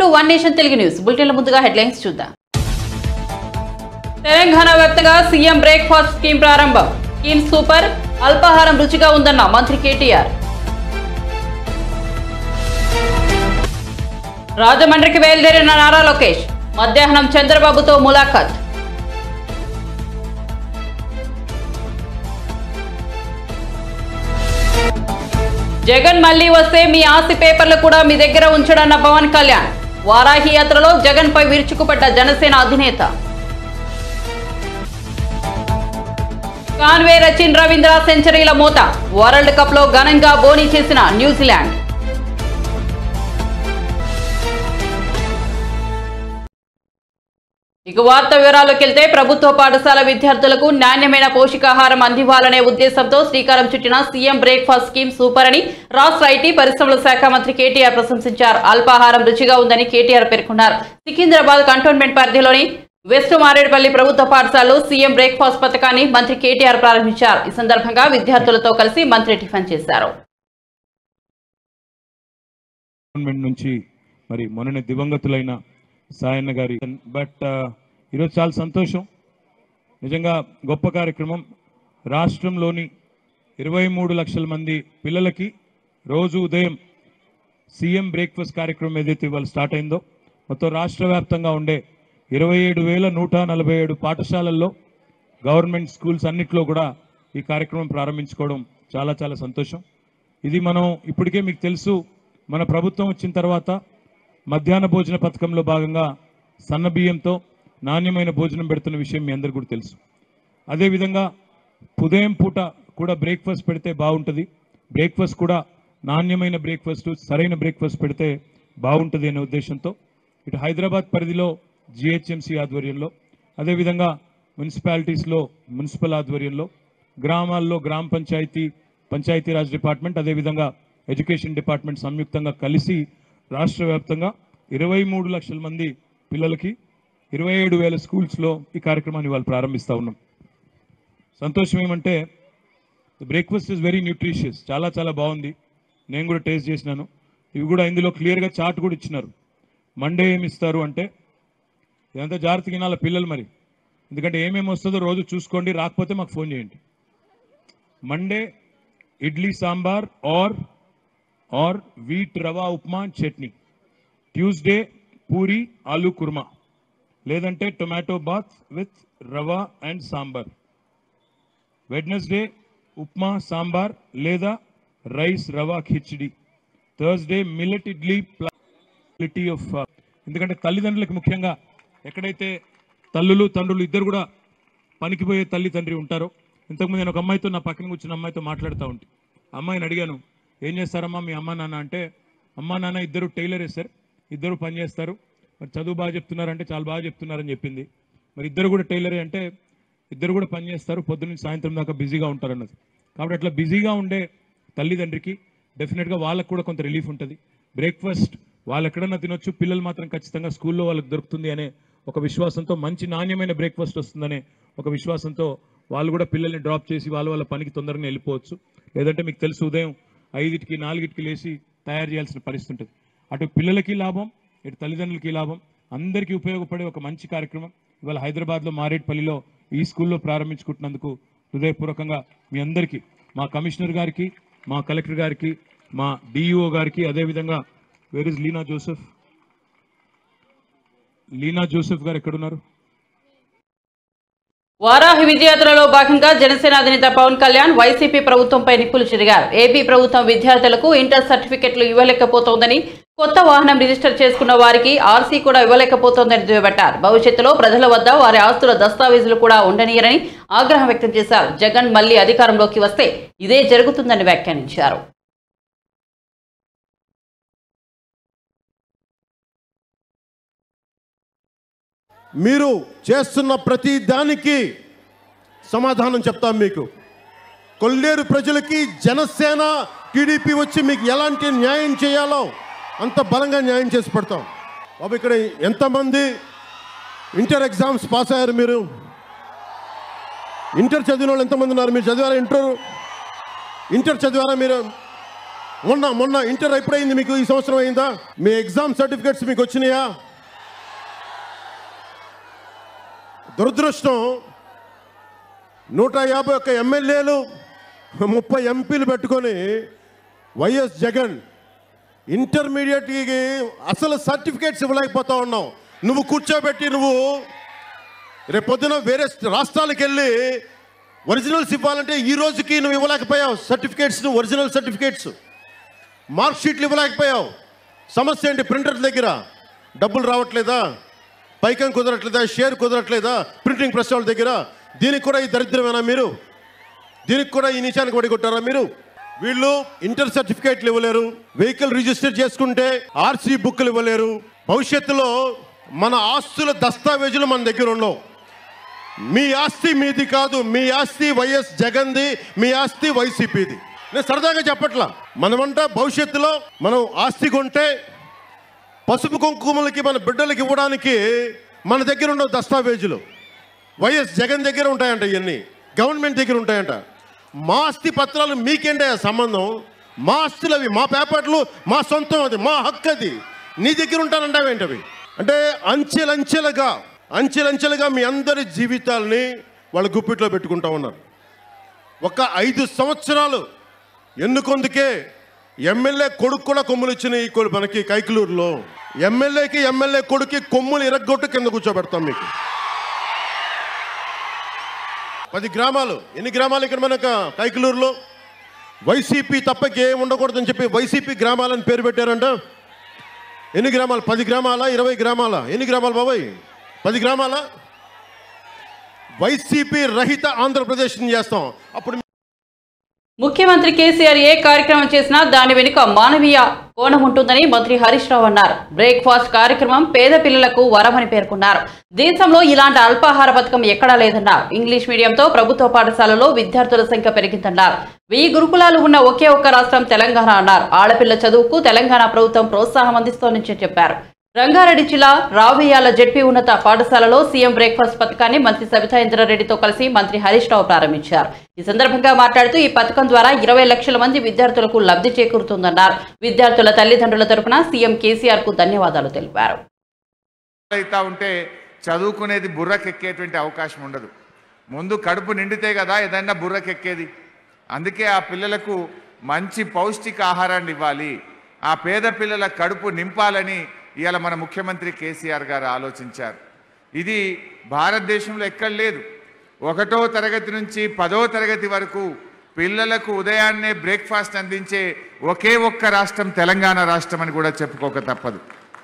One nation Telugu news బులెటిన్ల ముందుగా headlines చూద్దాం తెలంగాణ వ్యాప్తంగా సీఎం బ్రేక్ఫాస్ట్ స్కీమ్ ప్రారంభం స్కీమ్ సూపర్ అల్పాహారం రుచిగా ఉందన్న మంత్రి కేటీఆర్ రాజమండ్రికి బయలుదేరిన నారా లోకేష్ మధ్యాహ్నం చంద్రబాబుతో ములాఖత్ జగన్ మళ్లీ వస్తే మీ ఆస్తి పేపర్లు కూడా మీ దగ్గర ఉంచడన్న పవన్ కళ్యాణ్ వారాహి యాత్రలో జగన్ పై విరుచుకుపడ్డ జనసేన అధినేత కాన్వే రచిన్ రవీంద్ర సెంచరీల మూత వరల్డ్ కప్ లో ఘనంగా బోనీ చేసిన న్యూజిలాండ్ ఇక వార్త వివరాల్లోకి వెళ్తే ప్రభుత్వ పాఠశాల విద్యార్థులకు నాణ్యమైన పోషకాహారం అందివ్వాలనే ఉద్దేశంతో శ్రీకారం చుట్టిన సీఎం బ్రేక్ఫాస్ట్ స్కీమ్ సూపర్ అని రాష్ట్ర ఐటీ పరిశ్రమల శాఖ మంత్రి కేటీఆర్ ప్రశంసించారు అల్పాహారం రుచిగా ఉందని కేటీఆర్ పేర్కొన్నారు సికింద్రాబాద్ కంటోన్మెంట్ పరిధిలోని వెస్ట్ మారేడుపల్లి ప్రభుత్వ పాఠశాలలో సీఎం బ్రేక్ఫాస్ట్ పథకాన్ని మంత్రి కేటీఆర్ ప్రారంభించారు ఈ సందర్భంగా విద్యార్థులతో కలిసి మంత్రి టిఫిన్ చేశారు గవర్నమెంట్ నుంచి మరి మొన్ననే దివంగతులైన సాయన్న గారి బట్ ఈరోజు చాలా సంతోషం నిజంగా గొప్ప కార్యక్రమం రాష్ట్రంలోని ఇరవై మూడు లక్షల మంది పిల్లలకి రోజు ఉదయం సీఎం బ్రేక్ఫాస్ట్ కార్యక్రమం ఏదైతే ఇవాళ స్టార్ట్ అయిందో మొత్తం రాష్ట్ర వ్యాప్తంగా ఉండే ఇరవై ఏడు వేల నూట నలభై ఏడు పాఠశాలల్లో గవర్నమెంట్ స్కూల్స్ అన్నిట్లో కూడా ఈ కార్యక్రమం ప్రారంభించుకోవడం చాలా చాలా సంతోషం ఇది మనం ఇప్పటికే మీకు తెలుసు మన ప్రభుత్వం వచ్చిన తర్వాత మధ్యాహ్న భోజన పథకంలో భాగంగా సన్న బియ్యంతో నాణ్యమైన భోజనం పెడుతున్న విషయం మీ అందరికీ కూడా తెలుసు అదేవిధంగా ఉదయం పూట కూడా బ్రేక్ఫాస్ట్ పెడితే బాగుంటుంది బ్రేక్ఫాస్ట్ కూడా నాణ్యమైన బ్రేక్ఫాస్ట్ సరైన బ్రేక్ఫాస్ట్ పెడితే బాగుంటుంది అనే ఉద్దేశంతో ఇటు హైదరాబాద్ పరిధిలో జిహెచ్ఎంసీ ఆధ్వర్యంలో అదేవిధంగా మున్సిపాలిటీస్లో మున్సిపల్ ఆధ్వర్యంలో గ్రామాల్లో గ్రామ పంచాయతీ పంచాయతీరాజ్ డిపార్ట్మెంట్ అదేవిధంగా ఎడ్యుకేషన్ డిపార్ట్మెంట్ సంయుక్తంగా కలిసి రాష్ట్ర వ్యాప్తంగా ఇరవై మూడు లక్షల మంది పిల్లలకి ఇరవై ఏడు వేల స్కూల్స్లో ఈ కార్యక్రమాన్ని వాళ్ళు ప్రారంభిస్తూ ఉన్నాం సంతోషం ఏమంటే బ్రేక్ఫాస్ట్ ఇస్ వెరీ న్యూట్రిషియస్ చాలా చాలా బాగుంది నేను కూడా టేస్ట్ చేసినాను ఇవి కూడా ఇందులో క్లియర్గా చార్ట్ కూడా ఇచ్చినారు మండే ఏమి ఇస్తారు అంటే ఇదంతా జాగ్రత్త తినాల పిల్లలు మరి ఎందుకంటే ఏమేమి వస్తుందో రోజు చూసుకోండి రాకపోతే మాకు ఫోన్ చేయండి Monday idli sambar or or wheat rava upma chutney Tuesday puri aloo kurma లేదంటే tomato bath with rava and sambar Wednesday upma sambar లేదా rice rava khichdi Thursday millet idli quality of ఎందుకంటే తల్లిదండ్రులకు ముఖ్యంగా ఎక్కడైతే తల్లులు తండ్రులు ఇద్దరు కూడా పనికి పోయే తల్లి తండ్రి ఉంటారో ఇంతకుముందు నేను ఒక అమ్మాయితో నా పక్కన కూర్చున్న అమ్మాయితో మాట్లాడుతూ ఉంటే అమ్మాయిని అడిగాను ఏం చేస్తారమ్మా మీ అమ్మా నాన్న అంటే అమ్మా నాన్న ఇద్దరు టైలరే సార్ ఇద్దరు పని చేస్తారు మరి చదువు బాగా చెప్తున్నారంటే చాలా బాగా చెప్తున్నారని చెప్పింది మరి ఇద్దరు కూడా టైలరే అంటే ఇద్దరు కూడా పని చేస్తారు పొద్దున్న నుంచి సాయంత్రం దాకా బిజీగా ఉంటారు అన్నది కాబట్టి అట్లా బిజీగా ఉండే తల్లిదండ్రికి డెఫినెట్గా వాళ్ళకు కూడా కొంత రిలీఫ్ ఉంటుంది బ్రేక్ఫాస్ట్ వాళ్ళు ఎక్కడన్నా తినొచ్చు పిల్లలు మాత్రం ఖచ్చితంగా స్కూల్లో వాళ్ళకి దొరుకుతుంది అనే ఒక విశ్వాసంతో మంచి నాణ్యమైన బ్రేక్ఫాస్ట్ వస్తుందనే ఒక విశ్వాసంతో వాళ్ళు కూడా పిల్లల్ని డ్రాప్ చేసి వాళ్ళ వాళ్ళ పనికి తొందరగా వెళ్ళిపోవచ్చు లేదంటే మీకు తెలుసు ఉదయం ఐదింటికి నాలుగిటికి లేచి తయారు చేయాల్సిన పరిస్థితి ఉంటుంది అటు పిల్లలకి లాభం ఇటు తల్లిదండ్రులకి లాభం అందరికీ ఉపయోగపడే ఒక మంచి కార్యక్రమం ఇవాళ హైదరాబాద్లో మారేడ్పల్లిలో ఈ స్కూల్లో ప్రారంభించుకుంటున్నందుకు హృదయపూర్వకంగా మీ అందరికీ మా కమిషనర్ గారికి మా కలెక్టర్ గారికి మా డిఈఓ గారికి అదేవిధంగా వేర్ ఇస్ లీనా జోసెఫ్ లీనా జోసెఫ్ గారు ఎక్కడున్నారు వారాహి విద్యార్థులలో భాగంగా జనసేన అధినేత పవన్ కళ్యాణ్ వైసీపీ ప్రభుత్వంపై నిప్పులు చెరిగారు ఏపీ ప్రభుత్వం విద్యార్థులకు ఇంటర్ సర్టిఫికెట్లు ఇవ్వలేకపోతోందని కొత్త వాహనం రిజిస్టర్ చేసుకున్న వారికి ఆర్సీ కూడా ఇవ్వలేకపోతోందని దుయ్యబట్టారు భవిష్యత్తులో ప్రజల వద్ద వారి ఆస్తుల దస్తావేజులు కూడా ఉండనీయరని ఆగ్రహం వ్యక్తం చేశారు జగన్ మళ్లీ అధికారంలోకి వస్తే ఇదే జరుగుతుందని వ్యాఖ్యానించారు మీరు చేస్తున్న ప్రతి దానికి సమాధానం చెప్తాం మీకు కొల్లేరు ప్రజలకి జనసేన టీడీపీ వచ్చి మీకు ఎలాంటి న్యాయం చేయాలో అంత బలంగా న్యాయం చేసి పెడతాం బాబు ఇక్కడ ఎంతమంది ఇంటర్ ఎగ్జామ్స్ పాస్ అయ్యారు మీరు ఇంటర్ చదివిన వాళ్ళు ఎంతమంది ఉన్నారు మీరు చదివారా ఇంటర్ ఇంటర్ చదివారా మీరు మొన్న మొన్న ఇంటర్ ఎప్పుడైంది మీకు ఈ సంవత్సరం అయిందా మీ ఎగ్జామ్ సర్టిఫికేట్స్ మీకు వచ్చినాయా దురదృష్టం నూట యాభై ఒక్క ఎమ్మెల్యేలు ముప్పై ఎంపీలు పెట్టుకొని వైఎస్ జగన్ ఇంటర్మీడియట్కి అసలు సర్టిఫికేట్స్ ఇవ్వలేకపోతా ఉన్నావు నువ్వు కూర్చోబెట్టి నువ్వు రేపు పొద్దున వేరే రాష్ట్రాలకు వెళ్ళి ఒరిజినల్స్ ఇవ్వాలంటే ఈ రోజుకి నువ్వు ఇవ్వలేకపోయావు సర్టిఫికేట్స్ ఒరిజినల్ సర్టిఫికేట్స్ మార్క్ షీట్లు ఇవ్వలేకపోయావు సమస్య ఏంటి ప్రింటర్ దగ్గర డబ్బులు రావట్లేదా పైకం కుదరట్లేదా షేర్ కుదరట్లేదా ప్రింటింగ్ ప్రెస్ వాళ్ళ దగ్గర దీనికి కూడా ఈ దరిద్రమేనా మీరు దీనికి కూడా ఈ నిశానికి పడి కొట్టారా మీరు వీళ్ళు ఇంటర్ సర్టిఫికేట్లు ఇవ్వలేరు వెహికల్ రిజిస్టర్ చేసుకుంటే ఆర్సీ బుక్లు ఇవ్వలేరు భవిష్యత్తులో మన ఆస్తుల దస్తావేజులు మన దగ్గర ఉండవు మీ ఆస్తి మీది కాదు మీ ఆస్తి వైఎస్ జగన్ది మీ ఆస్తి వైసీపీది నేను సరదాగా చెప్పట్లా మనమంట భవిష్యత్తులో మనం ఆస్తి కొంటే పసుపు కుంకుమలకి మన బిడ్డలకి ఇవ్వడానికి మన దగ్గర ఉన్న దస్తావేజులు వైఎస్ జగన్ దగ్గర ఉంటాయంట ఇవన్నీ గవర్నమెంట్ దగ్గర ఉంటాయంట మా ఆస్తి పత్రాలు మీకేంటే సంబంధం మా ఆస్తులు అవి మా పేపర్లు మా సొంతం అది మా హక్కు అది నీ దగ్గర ఉంటానంటావేంటవి అంటే అంచెలంచెలుగా అంచెలంచెలుగా మీ అందరి జీవితాలని వాళ్ళ గుప్పిట్లో పెట్టుకుంటా ఉన్నారు ఒక ఐదు సంవత్సరాలు ఎన్నుకొందుకే ఎమ్మెల్యే కొడుకు కూడా కొమ్ములు ఇచ్చినాయి ఈ కొడు- మనకి కైకలూరులో ఎమ్మెల్యేకి ఎమ్మెల్యే కొడుకి కొమ్ములు ఇరగ్గొట్టు కింద కూర్చోబెడతాం మీకు పది గ్రామాలు ఎన్ని గ్రామాలు ఇక్కడ మనకు కైకలూరులో వైసీపీ తప్పకి ఏం ఉండకూడదని చెప్పి వైసీపీ గ్రామాలని పేరు పెట్టారంట ఎన్ని గ్రామాలు పది గ్రామాలా ఇరవై గ్రామాలా ఎన్ని గ్రామాలు బాబాయ్ పది గ్రామాలా వైసీపీ రహిత ఆంధ్రప్రదేశ్ని చేస్తాం అప్పుడు ముఖ్యమంత్రి కేసీఆర్ ఏ కార్యక్రమం చేసినా దాని వెనుక మానవీయ కోణం ఉంటుందని మంత్రి హరీష్ రావు అన్నారు బ్రేక్ఫాస్ట్ కార్యక్రమం పేద పిల్లలకు వరమని పేర్కొన్నారు దేశంలో ఇలాంటి అల్పాహార పథకం ఎక్కడా లేదన్నారు ఇంగ్లీష్ మీడియంతో ప్రభుత్వ పాఠశాలలో విద్యార్థుల సంఖ్య పెరిగిందన్నారు వెయ్యి గురుకులాలు ఉన్న ఒకే ఒక్క రాష్ట్రం తెలంగాణ అన్నారు ఆడపిల్ల చదువుకు తెలంగాణ ప్రభుత్వం ప్రోత్సాహం అందిస్తోందని చెప్పారు రంగారెడ్డి జిల్లా రావియాల జెడ్పీ ఉన్నత పాఠశాలలో సీఎం బ్రేక్ఫాస్ట్ పథకాన్ని మంత్రి సబితా ఇంద్రారెడ్డితో కలిసి మంత్రి హరీష్ రావు ప్రారంభించారు ఈ సందర్భంగా మాట్లాడుతూ ఈ పథకం ద్వారా ఇరవై లక్షల మంది విద్యార్థులకు లబ్ధి చేకూరుతుందన్నారు విద్యార్థుల తల్లిదండ్రుల తరపున సీఎం కేసీఆర్ కు ధన్యవాదాలు తెలిపారు అవుతా ఉంటే చదువుకునేది బుర్రకెక్కేటువంటి అవకాశం ఉండదు ముందు కడుపు నిండితే కదా ఏదైనా బుర్రకెక్కేది అందుకే ఆ పిల్లలకు మంచి పౌష్టిక ఆహారాన్ని ఇవ్వాలి ఆ పేద పిల్లల కడుపు నింపాలని ఇవాళ మన ముఖ్యమంత్రి కేసీఆర్ గారు ఆలోచించారు ఇది భారతదేశంలో ఎక్కడ లేదు ఒకటో తరగతి నుంచి పదో తరగతి వరకు పిల్లలకు ఉదయాన్నే బ్రేక్ఫాస్ట్ అందించే ఒకే ఒక్క రాష్ట్రం తెలంగాణ రాష్ట్రం అని కూడా చెప్పుకోక తప్పదు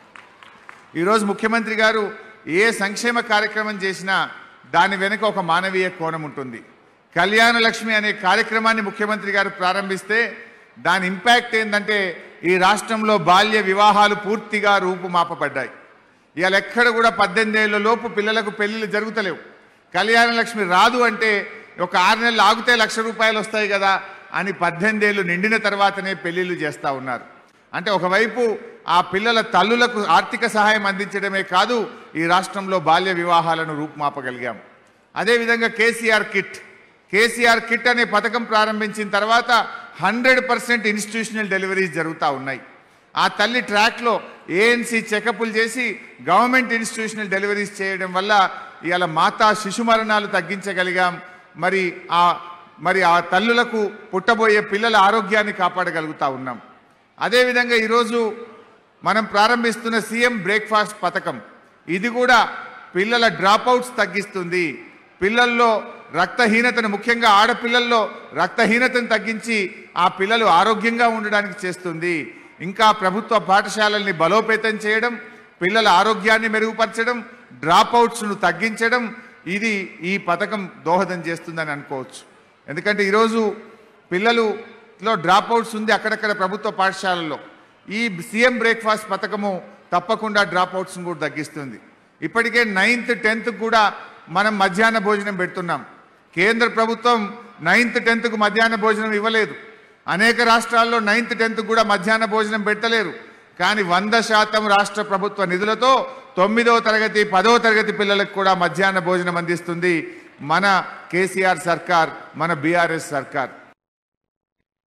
ఈరోజు ముఖ్యమంత్రి గారు ఏ సంక్షేమ కార్యక్రమం చేసినా దాని వెనుక ఒక మానవీయ కోణం ఉంటుంది కళ్యాణ లక్ష్మి అనే కార్యక్రమాన్ని ముఖ్యమంత్రి గారు ప్రారంభిస్తే దాని ఇంపాక్ట్ ఏంటంటే ఈ రాష్ట్రంలో బాల్య వివాహాలు పూర్తిగా రూపుమాపబడ్డాయి ఇవాళ ఎక్కడ కూడా పద్దెనిమిది ఏళ్ళ లోపు పిల్లలకు పెళ్లిళ్ళు జరుగుతలేవు కళ్యాణ లక్ష్మి రాదు అంటే ఒక ఆరు నెలలు ఆగితే లక్ష రూపాయలు వస్తాయి కదా అని పద్దెనిమిది ఏళ్ళు నిండిన తర్వాతనే పెళ్లిళ్ళు చేస్తూ ఉన్నారు అంటే ఒకవైపు ఆ పిల్లల తల్లులకు ఆర్థిక సహాయం అందించడమే కాదు ఈ రాష్ట్రంలో బాల్య వివాహాలను రూపుమాపగలిగాం అదేవిధంగా కేసీఆర్ కిట్ కేసీఆర్ కిట్ అనే పథకం ప్రారంభించిన తర్వాత హండ్రెడ్ పర్సెంట్ ఇన్స్టిట్యూషనల్ డెలివరీస్ జరుగుతూ ఉన్నాయి ఆ తల్లి ట్రాక్లో ఏఎన్సీ చెకప్లు చేసి గవర్నమెంట్ ఇన్స్టిట్యూషనల్ డెలివరీస్ చేయడం వల్ల ఇవాళ మాతా శిశు మరణాలు తగ్గించగలిగాం మరి ఆ మరి ఆ తల్లులకు పుట్టబోయే పిల్లల ఆరోగ్యాన్ని కాపాడగలుగుతా ఉన్నాం అదేవిధంగా ఈరోజు మనం ప్రారంభిస్తున్న సీఎం బ్రేక్ఫాస్ట్ పథకం ఇది కూడా పిల్లల డ్రాప్అవుట్స్ తగ్గిస్తుంది పిల్లల్లో రక్తహీనతను ముఖ్యంగా ఆడపిల్లల్లో రక్తహీనతను తగ్గించి ఆ పిల్లలు ఆరోగ్యంగా ఉండడానికి చేస్తుంది ఇంకా ప్రభుత్వ పాఠశాలల్ని బలోపేతం చేయడం పిల్లల ఆరోగ్యాన్ని మెరుగుపరచడం డ్రాప్అవుట్స్ను తగ్గించడం ఇది ఈ పథకం దోహదం చేస్తుందని అనుకోవచ్చు ఎందుకంటే ఈరోజు పిల్లలులో డ్రాప్అవుట్స్ ఉంది అక్కడక్కడ ప్రభుత్వ పాఠశాలల్లో ఈ సీఎం బ్రేక్ఫాస్ట్ పథకము తప్పకుండా డ్రాప్అవుట్స్ని కూడా తగ్గిస్తుంది ఇప్పటికే నైన్త్ టెన్త్ కూడా మనం మధ్యాహ్న భోజనం పెడుతున్నాం కేంద్ర ప్రభుత్వం నైన్త్ టెన్త్కు మధ్యాహ్న భోజనం ఇవ్వలేదు అనేక రాష్ట్రాల్లో నైన్త్ టెన్త్ కూడా మధ్యాహ్న భోజనం పెట్టలేరు కానీ వంద శాతం రాష్ట్ర ప్రభుత్వ నిధులతో తొమ్మిదో తరగతి పదో తరగతి పిల్లలకు కూడా మధ్యాహ్న భోజనం అందిస్తుంది మన కేసీఆర్ సర్కార్ మన బీఆర్ఎస్ సర్కార్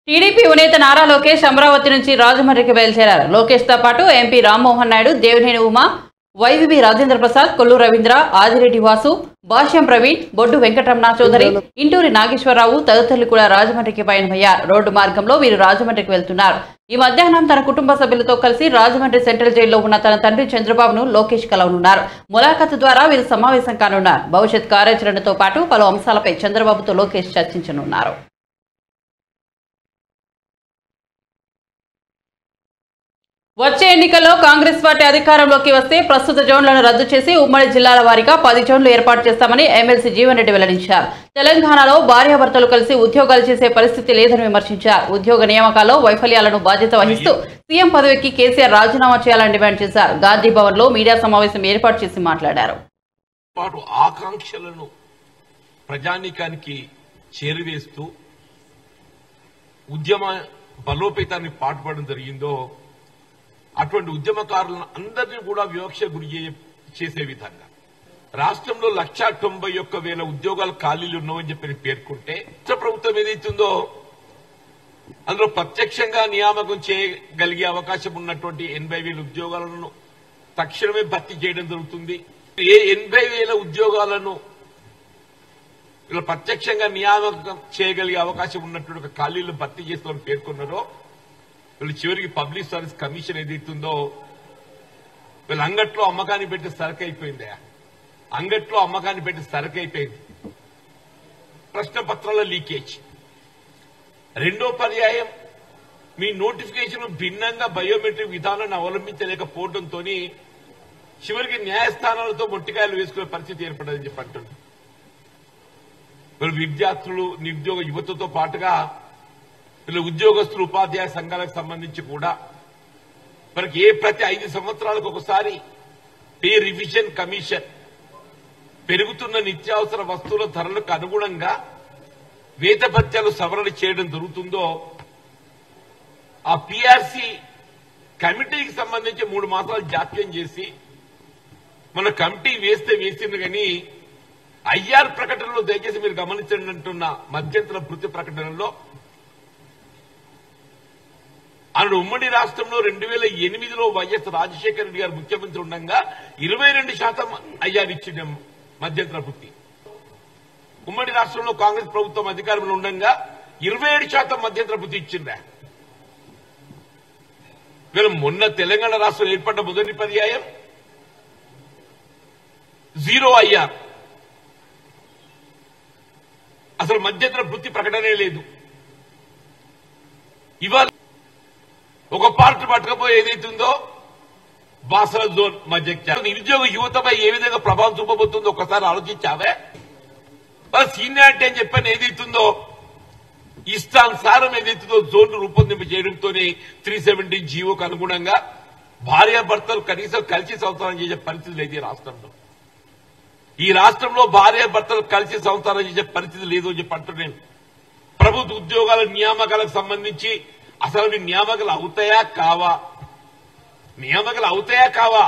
టీడీపీ నేత నారా లోకేష్ అమరావతి నుంచి రాజమండ్రికి బయలుదేరారు లోకేష్ తో పాటు ఎంపీ రామ్మోహన్ నాయుడు దేవినేని ఉమా వైవిబి రాజేంద్ర ప్రసాద్ కొల్లు రవీంద్ర ఆదిరెడ్డి వాసు భాష్యం ప్రవీణ్ బొడ్డు వెంకటరమణ చౌదరి ఇంటూరి నాగేశ్వరరావు తదితరులు కూడా రాజమండ్రికి పయనమయ్యారు రోడ్డు మార్గంలో వీరు రాజమండ్రికి వెళ్తున్నారు ఈ మధ్యాహ్నం తన కుటుంబ సభ్యులతో కలిసి రాజమండ్రి సెంట్రల్ జైల్లో ఉన్న తన తండ్రి చంద్రబాబును లోకేష్ కలవనున్నారు ములాఖతు ద్వారా వీరు సమావేశం కానున్నారు భవిష్యత్ కార్యాచరణతో పాటు పలు అంశాలపై చంద్రబాబుతో లోకేష్ చర్చించనున్నారు వచ్చే ఎన్నికల్లో కాంగ్రెస్ పార్టీ అధికారంలోకి వస్తే ప్రస్తుత జోన్లను రద్దు చేసి ఉమ్మడి జిల్లాల వారీగా పది జోన్లు ఏర్పాటు చేస్తామని ఎమ్మెల్సీ జీవన్ రెడ్డి వెల్లడించారు తెలంగాణలో భార్యాభర్తలు కలిసి ఉద్యోగాలు చేసే పరిస్థితి లేదని విమర్శించారు ఉద్యోగ నియామకాల్లో వైఫల్యాలను బాధ్యత వహిస్తూ సీఎం పదవికి కేసీఆర్ రాజీనామా చేయాలని డిమాండ్ చేశారు గాంధీ భవన్ లో మీడియా సమావేశం ఏర్పాటు చేసి మాట్లాడారు పాటు ఆకాంక్షలను ప్రజానీకానికి చేరువేస్తూ ఉద్యమ బలోపేతాన్ని పాటుపడడం జరిగిందో అటువంటి ఉద్యమకారులను అందరినీ కూడా వివక్ష గురి చే- చేసే విధంగా రాష్ట్రంలో లక్షా తొంభై ఒక్క వేల ఉద్యోగాలు ఖాళీలు ఉన్నామని చెప్పి పేర్కొంటే రాష్ట్ర ప్రభుత్వం ఏదైతుందో అందులో ప్రత్యక్షంగా నియామకం చేయగలిగే అవకాశం ఉన్నటువంటి ఎనభై వేల ఉద్యోగాలను తక్షణమే భర్తీ చేయడం జరుగుతుంది ఏ ఎనభై వేల ఉద్యోగాలను ఇలా ప్రత్యక్షంగా నియామకం చేయగలిగే అవకాశం ఉన్నటువంటి ఒక ఖాళీలు భర్తీ చేస్తామని పేర్కొన్నారో వీళ్ళు చివరికి పబ్లిక్ సర్వీస్ కమిషన్ ఏదైతుందో వీళ్ళు అంగట్లో అమ్మకాన్ని పెట్టి సరకు అయిపోయింది అంగట్లో అమ్మకాన్ని పెట్టి సరకు అయిపోయింది ప్రశ్న పత్రాల లీకేజ్ రెండో పర్యాయం మీ నోటిఫికేషన్ భిన్నంగా బయోమెట్రిక్ విధానాన్ని అవలంబించలేకపోవడంతో చివరికి న్యాయస్థానాలతో మొట్టికాయలు వేసుకునే పరిస్థితి ఏర్పడదని చెప్పి అంటున్నారు వీళ్ళు విద్యార్థులు నిరుద్యోగ యువతతో పాటుగా వీళ్ళు ఉద్యోగస్తులు ఉపాధ్యాయ సంఘాలకు సంబంధించి కూడా మనకి ఏ ప్రతి ఐదు సంవత్సరాలకు ఒకసారి పే రివిజన్ కమిషన్ పెరుగుతున్న నిత్యావసర వస్తువుల ధరలకు అనుగుణంగా వేతభత్యాలు సవరణ చేయడం జరుగుతుందో ఆ పిఆర్సి కమిటీకి సంబంధించి మూడు మాసాలు జాప్యం చేసి మన కమిటీ వేస్తే వేసింది కానీ ఐఆర్ ప్రకటనలో దయచేసి మీరు గమనించండి అంటున్న మధ్యంతర భృతి ప్రకటనలో అన్నాడు ఉమ్మడి రాష్ట్రంలో రెండు వేల ఎనిమిదిలో వైఎస్ రాజశేఖర రెడ్డి గారు ముఖ్యమంత్రి ఉండగా ఇరవై రెండు శాతం ఐఆర్ ఇచ్చిన మధ్యంతర భృతి ఉమ్మడి రాష్ట్రంలో కాంగ్రెస్ ప్రభుత్వం అధికారంలో ఉండగా ఇరవై ఏడు శాతం మధ్యంతర భృతి ఇచ్చిందా వీళ్ళు మొన్న తెలంగాణ రాష్ట్రం ఏర్పడ్డ మొదటి పర్యాయం జీరో ఐఆర్ అసలు మధ్యంతర వృత్తి ప్రకటనే లేదు ఇవాళ ఒక పార్ట్ పట్టకపోయి ఏదైతుందో బాసల జోన్ మధ్య నిరుద్యోగ యువతపై ఏ విధంగా ప్రభావం చూపబోతుందో ఒకసారి ఆలోచించావే వాళ్ళ సీనియారిటీ అని చెప్పని ఏదైతుందో ఇష్టానుసారం ఏదైతుందో జోన్ రూపొందింప చేయడంతో త్రీ సెవెంటీన్ జీవోకు అనుగుణంగా భార్యాభర్తలు కనీసం కలిసి సంసారం చేసే పరిస్థితి లేదు ఈ రాష్ట్రంలో ఈ రాష్ట్రంలో భార్యాభర్తలు కలిసి సంసారం చేసే పరిస్థితి లేదు అని చెప్పి అంటున్నాను ప్రభుత్వ ఉద్యోగాల నియామకాలకు సంబంధించి అసలు అవి నియామకాలు అవుతాయా కావా నియామకాలు అవుతాయా కావా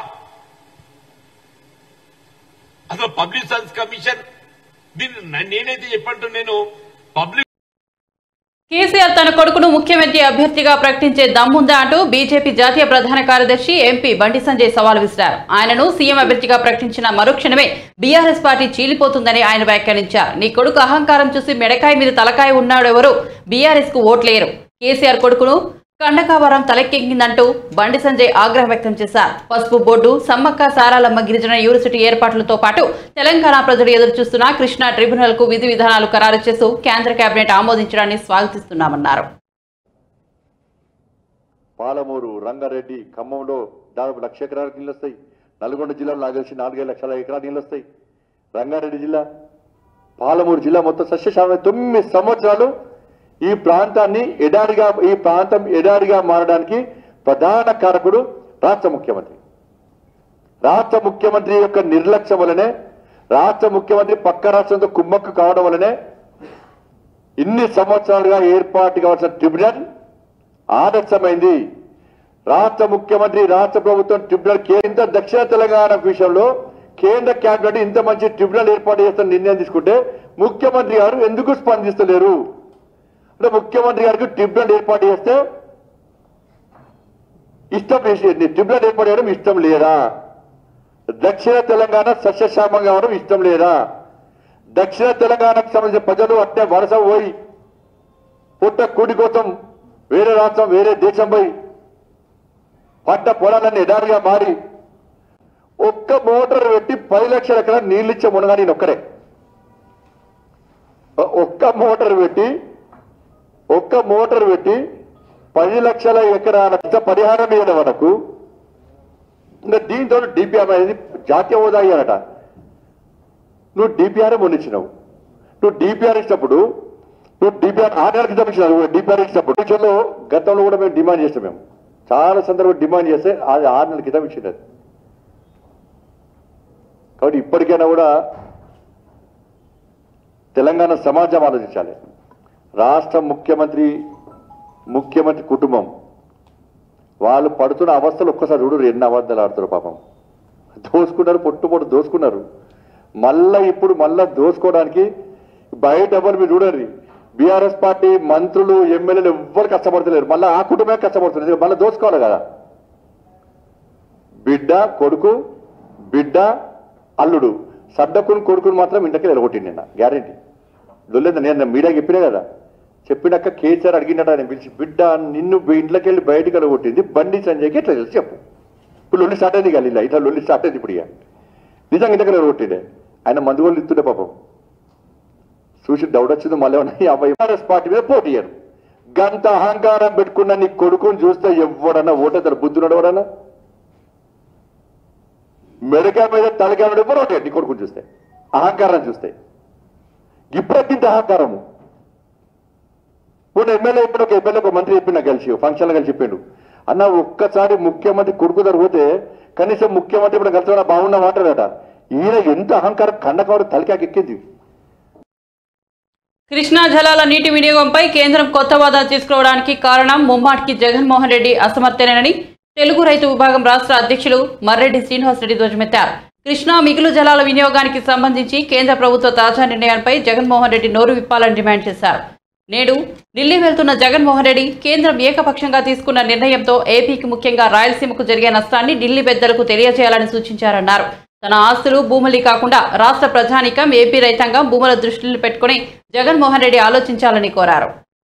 అసలు పబ్లిక్ సర్వీస్ కమిషన్ దీన్ని న- నేనైతే చెప్పంటున్నాను పబ్లిక్ కేసీఆర్ తన కొడుకును ముఖ్యమంత్రి అభ్యర్థిగా ప్రకటించే దమ్ముందా అంటూ బీజేపీ జాతీయ ప్రధాన కార్యదర్శి ఎంపీ బండి సంజయ్ సవాల్ విసిరారు ఆయనను సీఎం అభ్యర్థిగా ప్రకటించిన మరుక్షణమే బీఆర్ఎస్ పార్టీ చీలిపోతుందని ఆయన వ్యాఖ్యానించారు నీ కొడుకు అహంకారం చూసి మెడకాయ మీద తలకాయ ఉన్నాడెవరు బీఆర్ఎస్ కు ఓట్లేరు కేసీఆర్ కొడుకును కండకావరం తలెక్కిందంటూ బండి సంజయ్ ఆగ్రహం వ్యక్తం చేశారు పసుపు బోర్డు సమ్మక్క సారాలమ్మ గిరిజన యూనివర్సిటీ ఏర్పాట్లతో పాటు తెలంగాణ ప్రజలు ఎదురుచూస్తున్న కృష్ణా ట్రిబ్యునల్ కు విధి విధానాలు ఖరారు చేస్తూ కేంద్ర కేబినెట్ ఆమోదించడాన్ని స్వాగతిస్తున్నామన్నారు పాలమూరు రంగారెడ్డి ఖమ్మంలో దాదాపు లక్ష ఎకరాలకు నీళ్ళు వస్తాయి నల్గొండ జిల్లాలో నాకు తెలిసి నాలుగైదు లక్షల ఎకరాల నీళ్ళు వస్తాయి రంగారెడ్డి జిల్లా పాలమూరు జిల్లా మొత్తం సస్యశామ తొమ్మిది సంవత్సరాలు ఈ ప్రాంతాన్ని ఎడారిగా ఈ ప్రాంతం ఎడారిగా మారడానికి ప్రధాన కారకుడు రాష్ట్ర ముఖ్యమంత్రి రాష్ట్ర ముఖ్యమంత్రి యొక్క నిర్లక్ష్యం వలనే రాష్ట్ర ముఖ్యమంత్రి పక్క రాష్ట్రంతో కుమ్మక్కు కావడం వలనే ఇన్ని సంవత్సరాలుగా ఏర్పాటు కావాల్సిన ట్రిబ్యునల్ ఆదర్శమైంది రాష్ట్ర ముఖ్యమంత్రి రాష్ట్ర ప్రభుత్వం ట్రిబ్యునల్ కే- ఇంత దక్షిణ తెలంగాణ విషయంలో కేంద్ర క్యాబినెట్ ఇంత మంచి ట్రిబ్యునల్ ఏర్పాటు చేస్తున్న నిర్ణయం తీసుకుంటే ముఖ్యమంత్రి గారు ఎందుకు స్పందిస్తలేరు అంటే ముఖ్యమంత్రి గారికి ట్రిబ్యునల్ ఏర్పాటు చేస్తే ఇష్టం లేదు ట్రిబ్యునల్ ఏర్పాటు చేయడం ఇష్టం లేదా దక్షిణ తెలంగాణ సస్యశ్యామం కావడం ఇష్టం లేదా దక్షిణ తెలంగాణకు సంబంధించిన ప్రజలు అట్టే వలస పోయి పుట్ట కూడి కోసం వేరే రాష్ట్రం వేరే దేశం పోయి పంట పొలాలన్నీ ఎడారిగా మారి ఒక్క మోటార్ పెట్టి పది లక్షల ఎకరాలు నీళ్ళు ఇచ్చే మునగా నేను ఒక్కడే ఒ- ఒక్క మోటార్ పెట్టి ఒక్క మోటార్ పెట్టి పది లక్షల ఎకరాల నష్ట పరిహారం ఇవ్వడం మనకు ఇంకా దీంతో డిపిఆర్ అనేది జాతీయ హోదా అయ్యారట నువ్వు డిపిఆర్ మొన్నిచ్చినావు నువ్వు డిపిఆర్ ఇచ్చినప్పుడు నువ్వు డిపిఆర్ ఆరు నెలల క్రితం ఇచ్చినావు డిపిఆర్ ఇచ్చినప్పుడు విషయంలో గతంలో కూడా మేము డిమాండ్ చేస్తాం మేము చాలా సందర్భం డిమాండ్ చేస్తే అది ఆరు నెలల క్రితం ఇచ్చింది అది. కాబట్టి ఇప్పటికైనా కూడా తెలంగాణ సమాజం ఆలోచించాలి రాష్ట్ర ముఖ్యమంత్రి ముఖ్యమంత్రి కుటుంబం వాళ్ళు పడుతున్న అవస్థలు ఒక్కసారి చూడరు ఎన్ని అబద్ధాలు ఆడుతారు పాపం దోసుకున్నారు పొట్టు పొట్టు దోసుకున్నారు మళ్ళా ఇప్పుడు మళ్ళా దోసుకోవడానికి బయట ఎవరు మీరు చూడండి బీఆర్ఎస్ పార్టీ మంత్రులు ఎమ్మెల్యేలు ఎవ్వరు కష్టపడతలేరు మళ్ళీ ఆ కుటుంబమే కష్టపడుతుంది మళ్ళీ దోసుకోవాలి కదా బిడ్డ కొడుకు బిడ్డ అల్లుడు సడ్డకుని కొడుకుని మాత్రం ఇంటికి నిలగొట్టింది నిన్న గ్యారెంటీ దొల్లేదు నేను మీడియా చెప్పినా కదా చెప్పినాక కేసీఆర్ అడిగినట్టు ఆయన పిలిచి బిడ్డ నిన్ను ఇంట్లోకి వెళ్ళి బయటకు వెళ్ళగొట్టింది బండి సంజయ్కి ఎట్లా తెలుసు చెప్పు ఇప్పుడు లొల్లి స్టార్ట్ అయింది కదా ఇలా ఇట్లా లొల్లి స్టార్ట్ అయింది ఇప్పుడు ఇక నిజంగా ఇంతకు నిలగొట్టిండే ఆయన మందు వాళ్ళు ఇస్తుండే పాపం చూసి డౌట్ వచ్చింది మళ్ళీ ఉన్నాయి వైఎస్ఆర్ఎస్ పార్టీ మీద పోటీ చేయరు గంత అహంకారం పెట్టుకున్న నీ కొడుకుని చూస్తే ఎవడన్నా ఓటేతాడు బుద్ధున్నాడు ఎవడన్నా మెడకాయ మీద తలకాయ మీద ఎవరు ఓటే నీ కొడుకుని చూస్తే అహంకారం చూస్తే ఇప్పుడెక్కింది అహంకారము ఇప్పుడు ఎమ్మెల్యే ఇప్పుడు ఒక ఎమ్మెల్యే ఒక మంత్రి చెప్పిన కలిసి ఫంక్షన్ కలిసి చెప్పిండు అన్న ఒక్కసారి ముఖ్యమంత్రి కొడుకు దగ్గర పోతే కనీసం ముఖ్యమంత్రి ఇప్పుడు కలిసి బాగున్నా మాట్లాడట ఈయన ఎంత అహంకారం కండకవాడు తలకాకి ఎక్కింది కృష్ణా జలాల నీటి వినియోగంపై కేంద్రం కొత్త వాదన తీసుకురావడానికి కారణం ముమ్మాటికి జగన్మోహన్ రెడ్డి అసమర్థనేనని తెలుగు రైతు విభాగం రాష్ట్ర అధ్యక్షులు మర్రెడ్డి శ్రీనివాసరెడ్డి ధ్వజమెత్తారు కృష్ణా మిగులు జలాల వినియోగానికి సంబంధించి కేంద్ర ప్రభుత్వ తాజా నిర్ణయాలపై జగన్మోహన్ రెడ్డి నోరు విప్పాలని డిమాండ్ చేశారు నేడు ఢిల్లీ వెళ్తున్న జగన్మోహన్ రెడ్డి కేంద్రం ఏకపక్షంగా తీసుకున్న నిర్ణయంతో ఏపీకి ముఖ్యంగా రాయలసీమకు జరిగే నష్టాన్ని ఢిల్లీ పెద్దలకు తెలియజేయాలని సూచించారన్నారు తన ఆస్తులు భూములు కాకుండా రాష్ట్ర ప్రజానికం ఏపీ రైతాంగం భూముల దృష్టిని పెట్టుకుని జగన్మోహన్ రెడ్డి ఆలోచించాలని కోరారు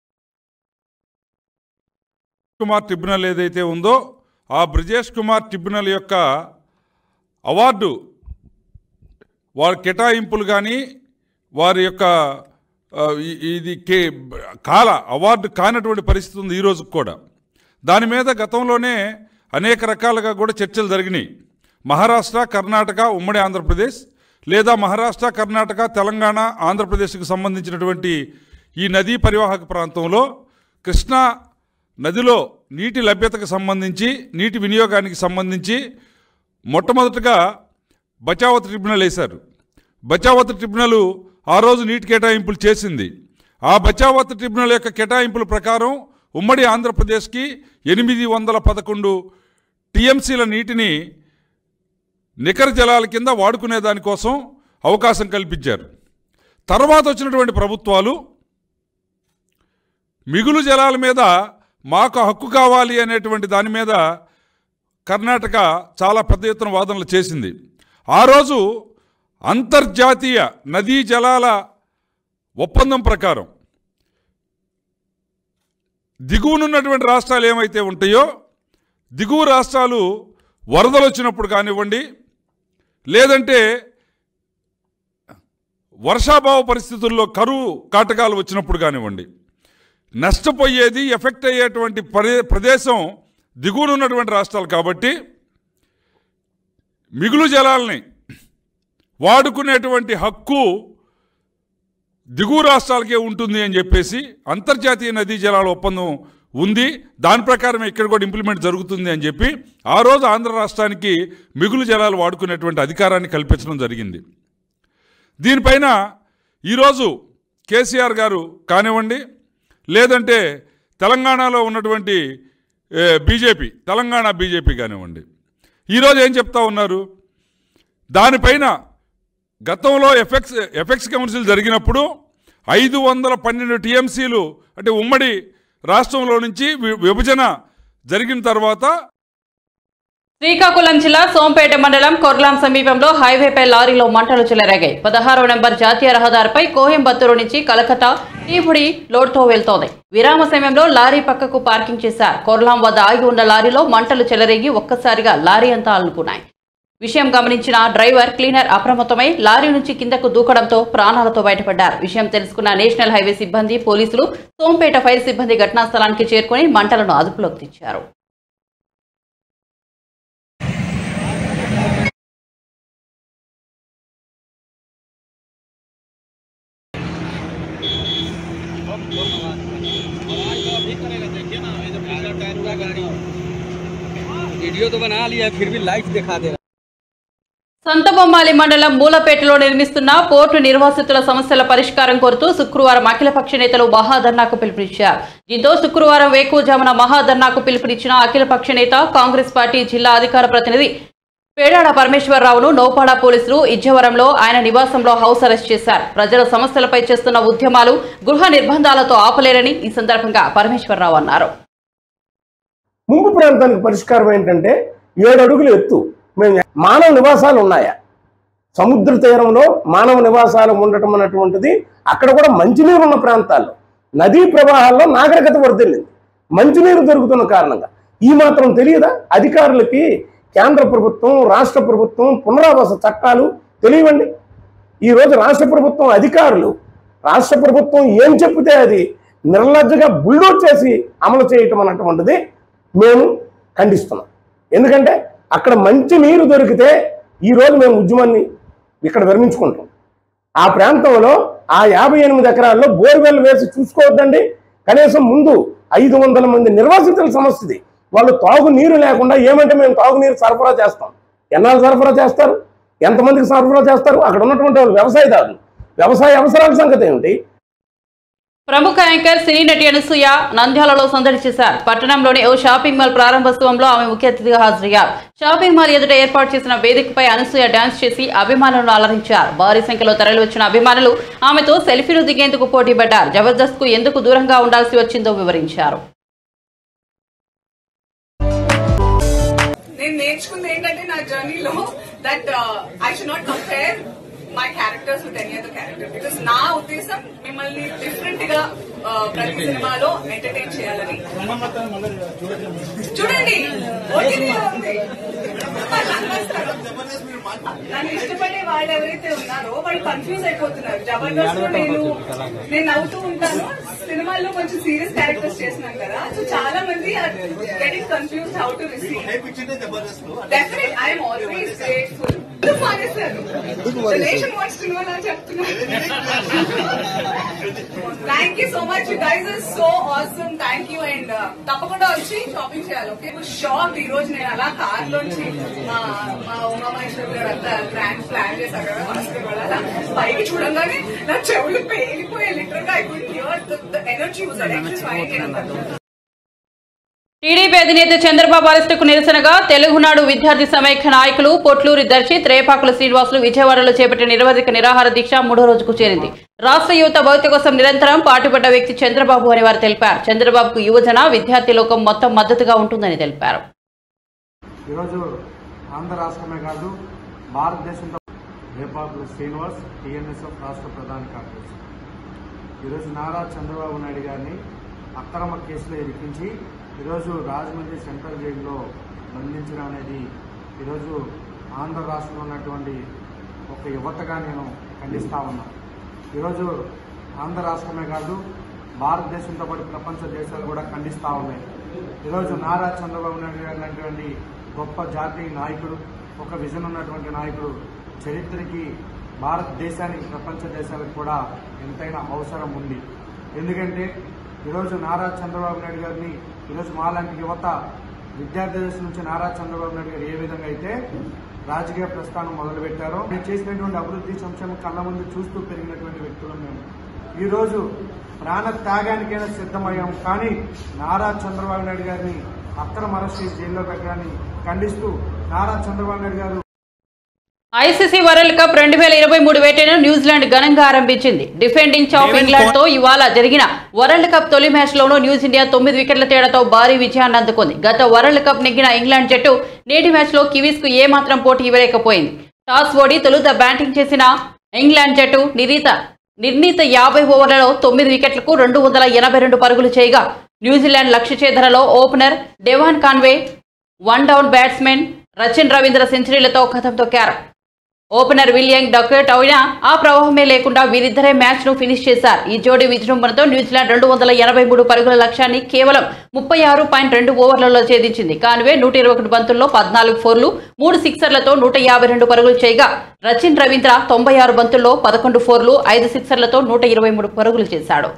కుమార్ ట్రిబ్యునల్ ఏదైతే ఉందో ఆ బ్రిజేష్ కుమార్ ట్రిబ్యునల్ యొక్క అవార్డు వారి కేటాయింపులు కానీ వారి యొక్క ఆ, ఈ- ఇది కే కాల అవార్డు కానటువంటి పరిస్థితి ఉంది ఈరోజు కూడా దాని మీద గతంలోనే అనేక రకాలుగా కూడా చర్చలు జరిగినాయి మహారాష్ట్ర కర్ణాటక ఉమ్మడి ఆంధ్రప్రదేశ్ లేదా మహారాష్ట్ర కర్ణాటక తెలంగాణ ఆంధ్రప్రదేశ్కి సంబంధించినటువంటి ఈ నదీ పరివాహక ప్రాంతంలో కృష్ణా నదిలో నీటి లభ్యతకు సంబంధించి నీటి వినియోగానికి సంబంధించి మొట్టమొదటగా బచావత్ ట్రిబ్యునల్ వేశారు బచావత్ ట్రిబ్యునల్ ఆ రోజు నీటి కేటాయింపులు చేసింది ఆ బచావత్ ట్రిబ్యునల్ యొక్క కేటాయింపుల ప్రకారం ఉమ్మడి ఆంధ్రప్రదేశ్కి ఎనిమిది వందల పదకొండు టీఎంసీల నీటిని నికర జలాల కింద వాడుకునే దానికోసం అవకాశం కల్పించారు తర్వాత వచ్చినటువంటి ప్రభుత్వాలు మిగులు జలాల మీద మాకు హక్కు కావాలి అనేటువంటి దాని మీద కర్ణాటక చాలా పెద్ద ఎత్తున వాదనలు చేసింది ఆ రోజు అంతర్జాతీయ నదీ జలాల ఒప్పందం ప్రకారం దిగువనున్నటువంటి రాష్ట్రాలు ఏమైతే ఉంటాయో దిగువ రాష్ట్రాలు వరదలు వచ్చినప్పుడు కానివ్వండి లేదంటే వర్షాభావ పరిస్థితుల్లో కరువు కాటకాలు వచ్చినప్పుడు కానివ్వండి నష్టపోయేది ఎఫెక్ట్ అయ్యేటువంటి పరే ప్రదేశం దిగువన ఉన్నటువంటి రాష్ట్రాలు కాబట్టి మిగులు జలాల్ని వాడుకునేటువంటి హక్కు దిగువ రాష్ట్రాలకే ఉంటుంది అని చెప్పేసి అంతర్జాతీయ నదీ జలాల ఒప్పందం ఉంది దాని ప్రకారం ఇక్కడ కూడా ఇంప్లిమెంట్ జరుగుతుంది అని చెప్పి ఆ రోజు ఆంధ్ర రాష్ట్రానికి మిగులు జలాలు వాడుకునేటువంటి అధికారాన్ని కల్పించడం జరిగింది దీనిపైన ఈరోజు కేసీఆర్ గారు కానివ్వండి లేదంటే తెలంగాణలో ఉన్నటువంటి ఏ, బీజేపీ తెలంగాణ బీజేపీ కానివ్వండి ఈరోజు ఏం చెప్తా ఉన్నారు దానిపైన గతంలో ఎఫెక్స్ ఎఫెక్స్ కౌన్సిల్ జరిగినప్పుడు ఐదు వందల పన్నెండు టీఎంసీలు అంటే ఉమ్మడి రాష్ట్రంలో నుంచి వి- విభజన జరిగిన తర్వాత శ్రీకాకుళం జిల్లా సోంపేట మండలం కొర్లాం సమీపంలో హైవేపై లారీలో మంటలు చెలరేగాయి పదహారవ నెంబర్ జాతీయ రహదారిపై కోయంబత్తూరు నుంచి కలకత్తా ఈపుడి లోడ్తో వెళ్తోంది విరామ సమయంలో లారీ పక్కకు పార్కింగ్ చేశారు కొర్లాం వద్ద ఆగి ఉన్న లారీలో మంటలు చెలరేగి ఒక్కసారిగా లారీ అంతా అల్లుకున్నాయి విషయం గమనించిన డ్రైవర్ క్లీనర్ అప్రమత్తమై లారీ నుంచి కిందకు దూకడంతో ప్రాణాలతో బయటపడ్డారు విషయం తెలుసుకున్న నేషనల్ హైవే సిబ్బంది పోలీసులు సోంపేట ఫైర్ సిబ్బంది ఘటనా స్థలానికి చేరుకుని మంటలను అదుపులోకి తెచ్చారు वीडियो तो बना लिया फिर भी लाइट दिखा दे रहा సంతబొమ్మాలి మండలం మూలపేటలో నిర్మిస్తున్న పోర్టు నిర్వాసితుల సమస్యల పరిష్కారం కోరుతూ శుక్రవారం అఖిలపక్ష నేతలు మహాధర్నాకు పిలుపునిచ్చారు దీంతో శుక్రవారం వేకువజామున మహాధర్నాకు పిలుపునిచ్చిన అఖిలపక్ష నేత కాంగ్రెస్ పార్టీ జిల్లా అధికార ప్రతినిధి పేడాడ పరమేశ్వరరావును నౌపాడ పోలీసులు ఇజ్జవరంలో ఆయన నివాసంలో హౌస్ అరెస్ట్ చేశారు ప్రజల సమస్యలపై చేస్తున్న ఉద్యమాలు గృహ నిర్బంధాలతో ఆపలేరని ఈ సందర్భంగా పరమేశ్వరరావు అన్నారు ముంపు ప్రాంతానికి పరిష్కారం ఏంటంటే ఏడు అడుగులు ఎత్తు మేము మానవ నివాసాలు ఉన్నాయా సముద్ర తీరంలో మానవ నివాసాలు ఉండటం అన్నటువంటిది అక్కడ కూడా మంచినీరు ఉన్న ప్రాంతాల్లో నదీ ప్రవాహాల్లో నాగరికత వర్ధిల్లింది మంచినీరు దొరుకుతున్న కారణంగా ఈ మాత్రం తెలియదా అధికారులకి కేంద్ర ప్రభుత్వం రాష్ట్ర ప్రభుత్వం పునరావాస చట్టాలు తెలియవండి ఈరోజు రాష్ట్ర ప్రభుత్వం అధికారులు రాష్ట్ర ప్రభుత్వం ఏం చెప్తే అది నిర్లజ్జగా బుల్డోజ్ చేసి అమలు చేయటం అన్నటువంటిది మేము ఖండిస్తున్నాం ఎందుకంటే అక్కడ మంచి నీరు దొరికితే ఈరోజు మేము ఉద్యమాన్ని ఇక్కడ విరమించుకుంటాం ఆ ప్రాంతంలో ఆ యాభై ఎనిమిది ఎకరాల్లో బోర్వెల్ వేసి చూసుకోవద్దండి కనీసం ముందు ఐదు వందల మంది నిర్వాసితుల సమస్యది వాళ్ళు తాగు నీరు లేకుండా ఏమంటే మేము తాగునీరు సరఫరా చేస్తాం ఎన్నాళ్ళు సరఫరా చేస్తారు ఎంతమందికి సరఫరా చేస్తారు అక్కడ ఉన్నటువంటి వాళ్ళు వ్యవసాయదారులు వ్యవసాయ అవసరాల సంగతి ఏమిటి ప్రముఖ యాంకర్ సినీ నటి అనసూయ నంద్యాలలో సందడి చేశారు పట్టణంలోని ఓ షాపింగ్ మాల్ ప్రారంభోత్సవంలో ఆమె ముఖ్య అతిథిగా హాజరయ్యారు షాపింగ్ మాల్ ఎదుట ఏర్పాటు చేసిన వేదికపై అనసూయ డాన్స్ చేసి అభిమానులను అలరించారు భారీ సంఖ్యలో తరలివచ్చిన అభిమానులు ఆమెతో సెల్ఫీలు దిగేందుకు పోటీపడ్డారు జబర్దస్త్ కు ఎందుకు దూరంగా ఉండాల్సి వచ్చిందో వివరించారు నేను నేర్చుకుంది ఏంటంటే నా జర్నీలో that I should not compare my characters with any other character because నా ఉద్దేశం మిమ్మల్ని డిఫరెంట్ గా uh, ప్రతి సినిమాలో ఎంటర్టైన్ చేయాలని చూడండి OTT లో ఉంది. నన్ను ఇష్టపడే వాళ్ళు ఎవరైతే ఉన్నారో వాళ్ళు కన్ఫ్యూజ్ అయిపోతున్నారు జబర్దస్త్ లో నేను నేను నవ్వుతూ ఉంటాను సినిమాల్లో కొంచెం సీరియస్ క్యారెక్టర్స్ చేస్తున్నాను కదా సో చాలా మంది getting confuse how to receive definite I'm always grateful nation what's to know అని చెప్తున్నాను thank you so much you guys are so awesome thank you and తప్పకుండా వచ్చి షాపింగ్ చేయాలి ఓకే షాప్ ఈ రోజు నేను అలా కార్ లోంచి మా మా ఉమామహేశ్వర్ గారు అంతా గ్రాండ్ ప్లాన్ చేశారు కదా భాస్కర్ వాళ్ళు అలా పైకి చూడంగానే నా చెవులు పేలిపోయాయి లిటరల్ గా I could hear the energy was electrifying TDP అధినేత చంద్రబాబు అరెస్టుకు నిరసనగా తెలుగునాడు విద్యార్థి సమైక్య నాయకులు పొట్లూరి దర్శి త్రేపాకుల శ్రీనివాసులు విజయవాడలో చేపట్టిన నిరవధిక నిరాహార దీక్ష మూడో రోజుకు చేరింది రాష్ట్ర యువత భవిత కోసం నిరంతరం పాటుపడ్డ వ్యక్తి చంద్రబాబు అని వారు తెలిపారు చంద్రబాబుకు యువజన విద్యార్థి లోకం మొత్తం మద్దతుగా ఉంటుందని తెలిపారు ఈరోజు ఆంధ్ర రాష్ట్రమే కాదు భారతదేశంతో రేపాకుల శ్రీనివాస్ టీఎన్ఎస్ఎఫ్ రాష్ట్ర ప్రధాన కార్యదర్శి ఈరోజు నారా చంద్రబాబు నాయుడు గారిని అక్రమ కేసులో ఇరికించి ఈరోజు రాజమండ్రి సెంట్రల్ జైల్లో బంధించడం అనేది ఈరోజు ఆంధ్ర రాష్ట్రంలో ఉన్నటువంటి ఒక యువతగా నేను ఖండిస్తా ఉన్నాను ఈరోజు ఆంధ్ర రాష్ట్రమే కాదు భారతదేశంతో పాటు ప్రపంచ దేశాలు కూడా ఖండిస్తా ఉన్నాయి ఈరోజు నారా చంద్రబాబు నాయుడు గారు లాంటి గొప్ప జాతీయ నాయకుడు ఒక విజన్ ఉన్నటువంటి నాయకుడు చరిత్రకి భారతదేశానికి ప్రపంచ దేశాలకు కూడా ఎంతైనా అవసరం ఉంది ఎందుకంటే ఈరోజు నారా చంద్రబాబు నాయుడు గారిని ఈరోజు మాలాంటి యువత విద్యార్థి దశ నుంచి నారా చంద్రబాబు నాయుడు గారు ఏ విధంగా అయితే రాజకీయ ప్రస్థానం మొదలుపెట్టారో మీరు చేసినటువంటి అభివృద్ధి సంక్షేమం కళ్ళ ముందు చూస్తూ పెరిగినటువంటి వ్యక్తులు మేము ఈ రోజు ప్రాణ త్యాగానికైనా సిద్ధమయ్యాం కానీ నారా చంద్రబాబు నాయుడు గారిని అక్రమ అరెస్ట్ చేసి జైల్లో పెట్టడాన్ని ఖండిస్తూ నారా చంద్రబాబు నాయుడు గారు ఐసీసీ వరల్డ్ కప్ రెండు వేల ఇరవై మూడు వేటను న్యూజిలాండ్ ఘనంగా ఆరంభించింది డిఫెండింగ్ చాంప్ ఇంగ్లాండ్ తో ఇవాళ జరిగిన వరల్డ్ కప్ తొలి మ్యాచ్ లోనూ న్యూజిండియా తొమ్మిది వికెట్ల తేడాతో భారీ విజయాన్ని అందుకుంది గత వరల్డ్ కప్ నెగ్గిన ఇంగ్లాండ్ జట్టు నేటి మ్యాచ్ లో కివీస్ కు ఏమాత్రం పోటీ ఇవ్వలేకపోయింది టాస్ ఓడి తొలుత బ్యాటింగ్ చేసిన ఇంగ్లాండ్ జట్టు నిర్ణీత నిర్ణీత యాభై ఓవర్లలో తొమ్మిది వికెట్లకు రెండు వందల ఎనభై రెండు పరుగులు చేయగా న్యూజిలాండ్ లక్ష్య ఛేదనలో opener Devon Conway one down batsmen Rachin Ravindra సెంచరీలతో కథం తొక్కారు ఓపెనర్ విలియం డకెట్ అయినా ఆ ప్రవాహమే లేకుండా వీరిద్దరే మ్యాచ్ ను ఫినిష్ చేశారు ఈ జోడీ విజృంభణతో న్యూజిలాండ్ రెండు వందల ఎనభై మూడు పరుగుల లక్ష్యాన్ని కేవలం ముప్పై ఆరు పాయింట్ రెండు ఓవర్లలో ఛేదించింది కాన్వే నూట ఇరవై ఒకటి బంతుల్లో పద్నాలుగు ఫోర్లు మూడు సిక్సర్లతో నూట యాభై రెండు పరుగులు చేయగా రచిన్ రవీంద్ర తొంభై ఆరు బంతుల్లో పదకొండు ఫోర్లు ఐదు సిక్సర్లతో నూట ఇరవై మూడు పరుగులు చేశాడు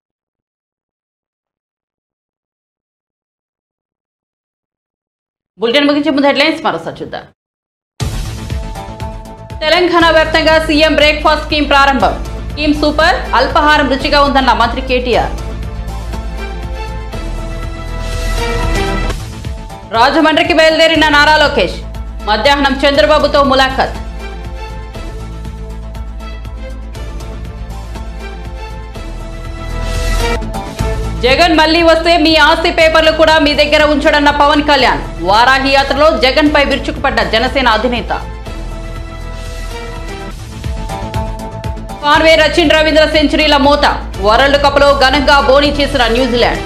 బులెటిన్ ముగించే ముందు హెడ్లైన్స్ మరోసారి చూద్దాం తెలంగాణ వ్యాప్తంగా సీఎం బ్రేక్ఫాస్ట్ స్కీమ్ ప్రారంభం స్కీమ్ సూపర్ అల్పాహారం రుచిగా ఉందన్న మంత్రి కేటీఆర్ రాజమండ్రికి బయలుదేరిన నారా లోకేష్ మధ్యాహ్నం చంద్రబాబుతో ములాఖత్ జగన్ మళ్లీ వస్తే మీ ఆస్తి పేపర్లు కూడా మీ దగ్గర ఉంచడన్న పవన్ కళ్యాణ్ వారాహి యాత్రలో జగన్ పై విరుచుకుపడ్డ జనసేన అధినేత కాన్వే రచిన్ రవీంద్ర సెంచరీల మోత వరల్డ్ కప్ లో ఘనంగా బోనీ చేసిన న్యూజిలాండ్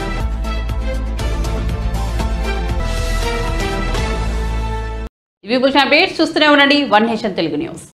ఇవి బుల్షన్ అప్డేట్స్ చూస్తూనే ఉండండి వన్ నేషన్ తెలుగు న్యూస్